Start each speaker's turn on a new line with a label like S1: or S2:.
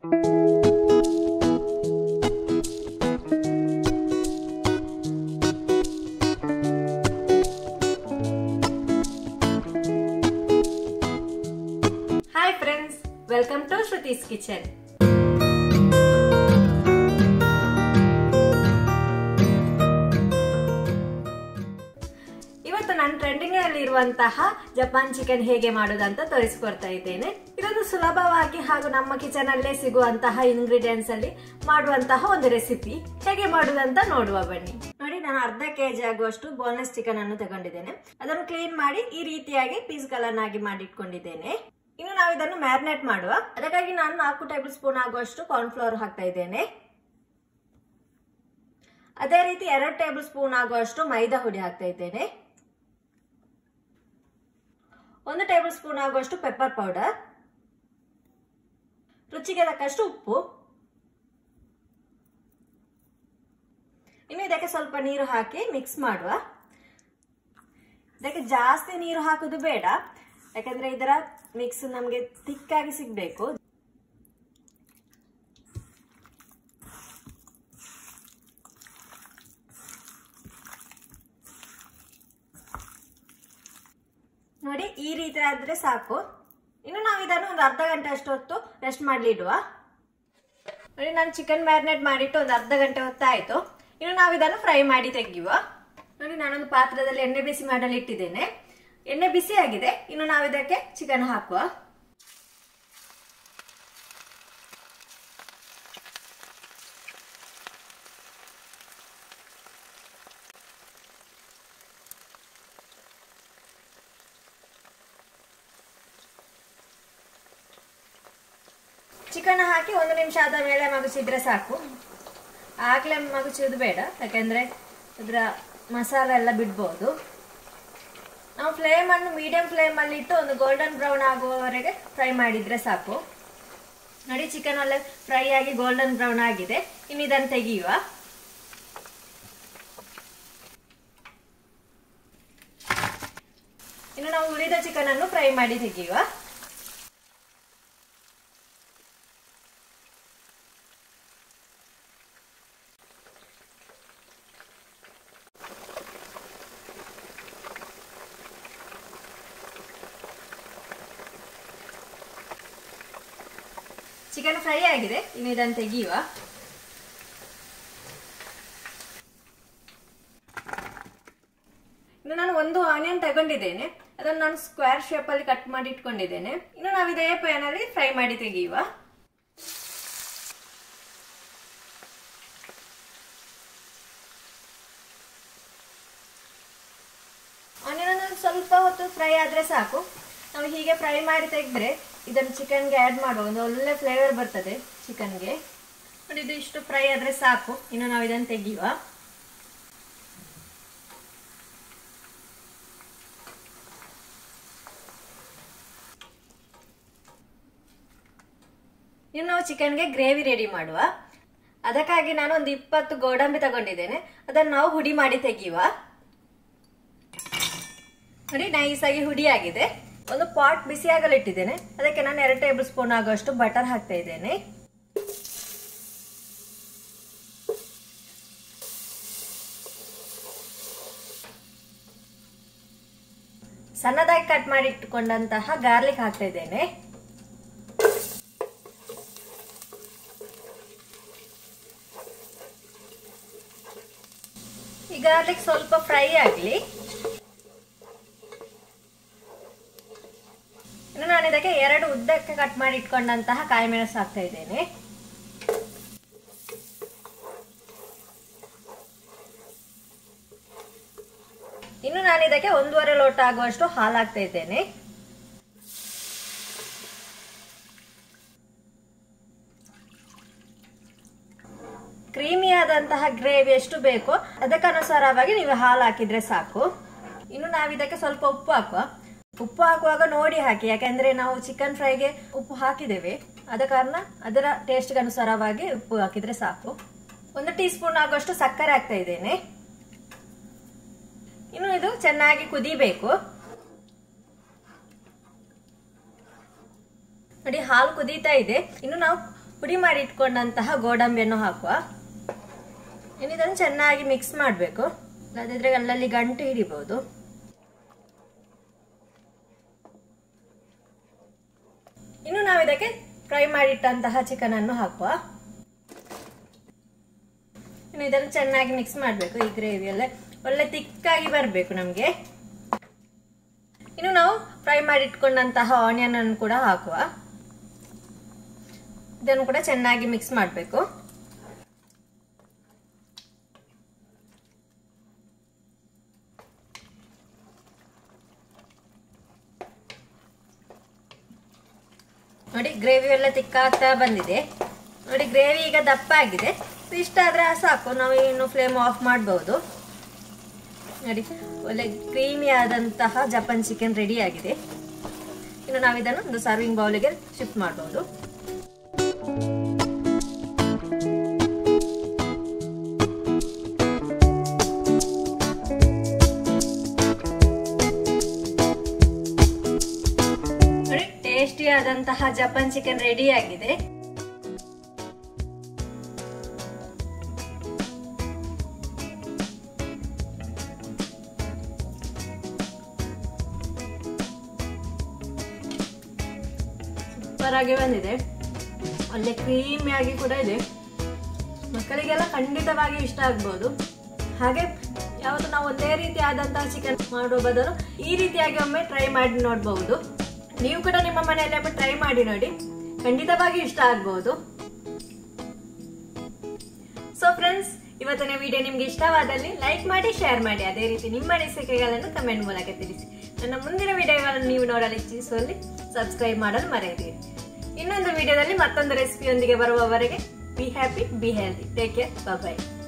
S1: hi friends welcome to Shruti's kitchen ಇವತ್ತು ನಾನು trending ಅಲ್ಲಿ ಇರುವಂತಹ ಜಪಾನ್ ಚಿಕನ್ ಹೇಗೆ ಮಾಡೋದಂತ ತೋರಿಸ್ಕೊಡ್ತಾ ಇದ್ದೇನೆ ಇದೊಂದು ಸುಲಭವಾಗಿ ಹಾಗೂ ನಮ್ಮ ಕಿಚನ್ ಅಲ್ಲೇ ಸಿಗುವಂತಹ ಇಂಗ್ರೀಡಿಯೆಂಟ್ಸ್ ಅಲ್ಲಿ ಮಾಡುವಂತಹ ಒಂದು ರೆಸಿಪಿ ಹೇಗೆ ಮಾಡುದಂತ ನೋಡುವ ಬನ್ನಿ ನೋಡಿ ನಾನು ಅರ್ಧ ಕೆಜಿ ಆಗುವಷ್ಟು ಬೋನಸ್ ಚಿಕನ್ ಅನ್ನು ತಗೊಂಡಿದ್ದೇನೆ ಅದನ್ನು ಕ್ಲೀನ್ ಮಾಡಿ ಈ ರೀತಿಯಾಗಿ ಪೀಸ್ಗಳನ್ನಾಗಿ ಮಾಡಿಟ್ಕೊಂಡಿದ್ದೇನೆ ಇನ್ನು ನಾವು ಇದನ್ನು ಮ್ಯಾರಿನೇಟ್ ಮಾಡುವ ಅದಕ್ಕಾಗಿ ನಾನು ನಾಲ್ಕು ಟೇಬಲ್ ಸ್ಪೂನ್ ಆಗುವಷ್ಟು ಕಾರ್ನ್ಫ್ಲವರ್ ಹಾಕ್ತಾ ಇದ್ದೇನೆ ಅದೇ ರೀತಿ ಎರಡು ಟೇಬಲ್ ಸ್ಪೂನ್ ಆಗುವಷ್ಟು ಮೈದಾ ಹುಡಿ ಹಾಕ್ತಾ ಇದ್ದೇನೆ ಒಂದು ಟೇಬಲ್ ಸ್ಪೂನ್ ಆಗುವಷ್ಟು ಪೆಪ್ಪರ್ ಪೌಡರ್ ರುಚಿಗೆ ತಕ್ಕಷ್ಟು ಉಪ್ಪು ಇನ್ನು ಇದಕ್ಕೆ ಸ್ವಲ್ಪ ನೀರು ಹಾಕಿ ಮಿಕ್ಸ್ ಮಾಡುವ ಇದಕ್ಕೆ ಜಾಸ್ತಿ ನೀರು ಹಾಕುದು ಬೇಡ ಯಾಕಂದ್ರೆ ಇದರ ಮಿಕ್ಸ್ ನಮಗೆ ತಿಕ್ಕಾಗಿ ಸಿಗ್ಬೇಕು ನೋಡಿ ಈ ರೀತಿ ಆದ್ರೆ ಸಾಕು ಇನ್ನು ನಾವು ಇದನ್ನು ಒಂದು ಅರ್ಧ ಗಂಟೆ ಅಷ್ಟು ಹೊತ್ತು ರೆಸ್ಟ್ ಮಾಡ್ಲಿಡುವ ನೋಡಿ ನಾನು ಚಿಕನ್ ಮ್ಯಾರಿನೇಟ್ ಮಾಡಿಟ್ಟು ಒಂದು ಅರ್ಧ ಗಂಟೆ ಹೊತ್ತಾಯ್ತು ಇನ್ನು ನಾವು ಇದನ್ನು ಫ್ರೈ ಮಾಡಿ ತೆಗೆಯುವ ನೋಡಿ ನಾನೊಂದು ಪಾತ್ರದಲ್ಲಿ ಎಣ್ಣೆ ಬಿಸಿ ಮಾಡಲು ಇಟ್ಟಿದ್ದೇನೆ ಎಣ್ಣೆ ಬಿಸಿ ಆಗಿದೆ ಇನ್ನು ನಾವು ಇದಕ್ಕೆ ಚಿಕನ್ ಹಾಕುವ ಚಿಕನ್ ಹಾಕಿ ಒಂದು ನಿಮಿಷ ಆದ ಮೇಲೆ ಮಗುಚಿದ್ರೆ ಸಾಕು ಆಗ್ಲೇ ಮಗುಚೋದು ಬೇಡ ಯಾಕಂದ್ರೆ ಅದರ ಮಸಾಲೆ ಎಲ್ಲ ಬಿಡ್ಬೋದು ನಾವು ಫ್ಲೇಮ್ ಅನ್ನು ಮೀಡಿಯಂ ಫ್ಲೇಮ್ ಅಲ್ಲಿ ಇಟ್ಟು ಒಂದು ಗೋಲ್ಡನ್ ಬ್ರೌನ್ ಆಗುವವರೆಗೆ ಫ್ರೈ ಮಾಡಿದ್ರೆ ಸಾಕು ನೋಡಿ ಚಿಕನ್ ಎಲ್ಲ ಫ್ರೈ ಆಗಿ ಗೋಲ್ಡನ್ ಬ್ರೌನ್ ಆಗಿದೆ ಇನ್ನು ಇದನ್ನು ತೆಗೆಯುವ ಇನ್ನು ನಾವು ಉಳಿದ ಚಿಕನ್ ಅನ್ನು ಫ್ರೈ ಮಾಡಿ ತೆಗೆಯುವ ಚಿಕನ್ ಫ್ರೈ ಆಗಿದೆ ಇನ್ನು ಇದನ್ನು ತೆಗೆಯುವ ಇನ್ನು ನಾನು ಒಂದು ಆನಿಯನ್ ತಗೊಂಡಿದ್ದೇನೆ ಅದನ್ನು ನಾನು ಸ್ಕ್ವೇರ್ ಶೇಪ್ ಅಲ್ಲಿ ಕಟ್ ಮಾಡಿ ಇಟ್ಕೊಂಡಿದ್ದೇನೆ ಇನ್ನು ನಾವು ಇದೇ ಪ್ಯಾನ್ ಅಲ್ಲಿ ಫ್ರೈ ಮಾಡಿ ತೆಗೆಯುವ ಆನಿಯನ್ ಸ್ವಲ್ಪ ಹೊತ್ತು ಫ್ರೈ ಆದ್ರೆ ಸಾಕು ನಾವು ಹೀಗೆ ಫ್ರೈ ಮಾಡಿ ತೆಗೆದ್ರೆ ಇದನ್ನು ಚಿಕನ್ಗೆ ಆ್ಯಡ್ ಮಾಡುವ ಒಂದು ಒಳ್ಳೆ ಫ್ಲೇವರ್ ಬರ್ತದೆ ಚಿಕನ್ಗೆ ನೋಡಿ ಇದು ಇಷ್ಟು ಫ್ರೈ ಆದ್ರೆ ಸಾಕು ಇನ್ನು ನಾವು ಇದನ್ನು ತೆಗೆಯುವ ಇನ್ನು ನಾವು ಚಿಕನ್ಗೆ ಗ್ರೇವಿ ರೆಡಿ ಮಾಡುವ ಅದಕ್ಕಾಗಿ ನಾನು ಒಂದು ಇಪ್ಪತ್ತು ಗೋಡಂಬಿ ತಗೊಂಡಿದ್ದೇನೆ ಅದನ್ನು ನಾವು ಹುಡಿ ಮಾಡಿ ತೆಗೆಯುವ ನೋಡಿ ನೈಸ್ ಆಗಿ ಹುಡಿ ಆಗಿದೆ ಒಂದು ಪಾಟ್ ಬಿಸಿ ಆಗಲು ಇಟ್ಟಿದ್ದೇನೆ ಅದಕ್ಕೆ ನಾನು ಎರಡು ಟೇಬಲ್ ಸ್ಪೂನ್ ಆಗುವಷ್ಟು ಬಟರ್ ಹಾಕ್ತಾ ಇದ್ದೇನೆ ಸಣ್ಣದಾಗಿ ಕಟ್ ಮಾಡಿ ಇಟ್ಟುಕೊಂಡಂತಹ ಗಾರ್ಲಿಕ್ ಹಾಕ್ತಾ ಇದ್ದೇನೆ ಈ ಗಾರ್ಲಿಕ್ ಸ್ವಲ್ಪ ಫ್ರೈ ಆಗಲಿ ಇನ್ನು ನಾನು ಇದಕ್ಕೆ ಎರಡು ಉದ್ದಕ್ಕೆ ಕಟ್ ಮಾಡಿ ಇಟ್ಕೊಂಡಂತಹ ಕಾಯಿ ಮೆಣಸು ಹಾಕ್ತಾ ಇದ್ದೇನೆ ಇನ್ನು ನಾನು ಇದಕ್ಕೆ ಒಂದೂವರೆ ಲೋಟ ಆಗುವಷ್ಟು ಹಾಲು ಹಾಕ್ತಾ ಇದ್ದೇನೆ ಕ್ರೀಮಿಯಾದಂತಹ ಗ್ರೇವಿ ಎಷ್ಟು ಬೇಕೋ ಅದಕ್ಕನುಸಾರವಾಗಿ ನೀವು ಹಾಲು ಹಾಕಿದ್ರೆ ಸಾಕು ಇನ್ನು ನಾವು ಇದಕ್ಕೆ ಸ್ವಲ್ಪ ಉಪ್ಪು ಹಾಕುವ ಉಪ್ಪು ಹಾಕುವಾಗ ನೋಡಿ ಹಾಕಿ ಯಾಕಂದ್ರೆ ನಾವು ಚಿಕನ್ ಫ್ರೈಗೆ ಉಪ್ಪು ಹಾಕಿದ್ದೇವೆ ಆದ ಕಾರಣ ಅದರ ಟೇಸ್ಟ್ಗೆ ಅನುಸಾರವಾಗಿ ಉಪ್ಪು ಹಾಕಿದ್ರೆ ಸಾಕು ಒಂದು ಟೀ ಸ್ಪೂನ್ ಆಗುವಷ್ಟು ಸಕ್ಕರೆ ಹಾಕ್ತಾ ಇದ್ದೇನೆ ಇನ್ನು ಇದು ಚೆನ್ನಾಗಿ ಕುದಿಬೇಕು ನೋಡಿ ಹಾಲು ಕುದೀತಾ ಇದೆ ಇನ್ನು ನಾವು ಪುಡಿ ಮಾಡಿ ಇಟ್ಕೊಂಡಂತಹ ಗೋಡಂಬಿಯನ್ನು ಹಾಕುವ ಇನ್ನು ಇದನ್ನು ಚೆನ್ನಾಗಿ ಮಿಕ್ಸ್ ಮಾಡಬೇಕು ಅದಾದ್ರೆ ಅಲ್ಲಲ್ಲಿ ಗಂಟು ಹಿಡಿಬಹುದು ಇನ್ನು ನಾವು ಇದಕ್ಕೆ ಫ್ರೈ ಮಾಡಿಟ್ಟಂತಹ ಚಿಕನ್ ಅನ್ನು ಹಾಕುವ ಇನ್ನು ಇದನ್ನು ಚೆನ್ನಾಗಿ ಮಿಕ್ಸ್ ಮಾಡಬೇಕು ಈ ಗ್ರೇವಿಯಲ್ಲೇ ಒಳ್ಳೆ ತಿಕ್ಕಾಗಿ ಬರಬೇಕು ನಮಗೆ ಇನ್ನು ನಾವು ಫ್ರೈ ಮಾಡಿಟ್ಕೊಂಡಂತಹ ಆನಿಯನ್ ಅನ್ನು ಕೂಡ ಹಾಕುವ ಇದನ್ನು ಕೂಡ ಚೆನ್ನಾಗಿ ಮಿಕ್ಸ್ ಮಾಡಬೇಕು ನೋಡಿ ಗ್ರೇವಿ ಎಲ್ಲ ತಿಕ್ಕಾಗ್ತಾ ಬಂದಿದೆ ನೋಡಿ ಗ್ರೇವಿ ಈಗ ದಪ್ಪ ಆಗಿದೆ ಇಷ್ಟ ಆದ್ರೆ ಸಾಕು ನಾವು ಇನ್ನು ಫ್ಲೇಮ್ ಆಫ್ ಮಾಡಬಹುದು ನೋಡಿ ಒಳ್ಳೆ ಕ್ರೀಮಿ ಆದಂತಹ ಜಪಾನ್ ಚಿಕನ್ ರೆಡಿ ಆಗಿದೆ ಇನ್ನು ನಾವು ಇದನ್ನು ಒಂದು ಸರ್ವಿಂಗ್ ಬೌಲಿಗೆ ಶಿಫ್ಟ್ ಮಾಡಬಹುದು ನೋಡಿ ಟೇಸ್ಟಿ ಆದಂತಹ ಜಪಾನ್ ಚಿಕನ್ ರೆಡಿ ಆಗಿದೆ ಸೂಪರ್ ಆಗಿ ಬಂದಿದೆ ಒಳ್ಳೆ ಕ್ರೀಮಿ ಆಗಿ ಕೂಡ ಇದೆ ಮಕ್ಕಳಿಗೆಲ್ಲ ಖಂಡಿತವಾಗಿ ಇಷ್ಟ ಆಗ್ಬೋದು ಹಾಗೆ ಯಾವತ್ತು ನಾವು ಒಂದೇ ರೀತಿ ಆದಂತಹ ಚಿಕನ್ ಮಾಡುವ ಬದಲು ಈ ರೀತಿಯಾಗಿ ಒಮ್ಮೆ ಟ್ರೈ ಮಾಡಿ ನೋಡಬಹುದು ನೀವು ಕೂಡ ನಿಮ್ಮ ಮನೆಯಲ್ಲಿ ಒಮ್ಮೆ ಟ್ರೈ ಮಾಡಿ ನೋಡಿ ಖಂಡಿತವಾಗಿ ಇಷ್ಟ ಆಗ್ಬಹುದು ಸೊ ಫ್ರೆಂಡ್ಸ್ ಇವತ್ತಿನ ವಿಡಿಯೋ ನಿಮ್ಗೆ ಇಷ್ಟವಾದಲ್ಲಿ ಲೈಕ್ ಮಾಡಿ ಶೇರ್ ಮಾಡಿ ಅದೇ ರೀತಿ ನಿಮ್ಮ ಅನಿಸಿಕೆಗಳನ್ನು ಕಮೆಂಟ್ ಮೂಲಕ ತಿಳಿಸಿ ನನ್ನ ಮುಂದಿನ ವಿಡಿಯೋಗಳನ್ನು ನೀವು ನೋಡಲು ಇಚ್ಛಿಸುವಲ್ಲಿ ಸಬ್ಸ್ಕ್ರೈಬ್ ಮಾಡಲು ಮರೆಯದಿರಿ ಇನ್ನೊಂದು ವಿಡಿಯೋದಲ್ಲಿ ಮತ್ತೊಂದು ರೆಸಿಪಿಯೊಂದಿಗೆ ಬರುವವರೆಗೆ be happy be healthy take care by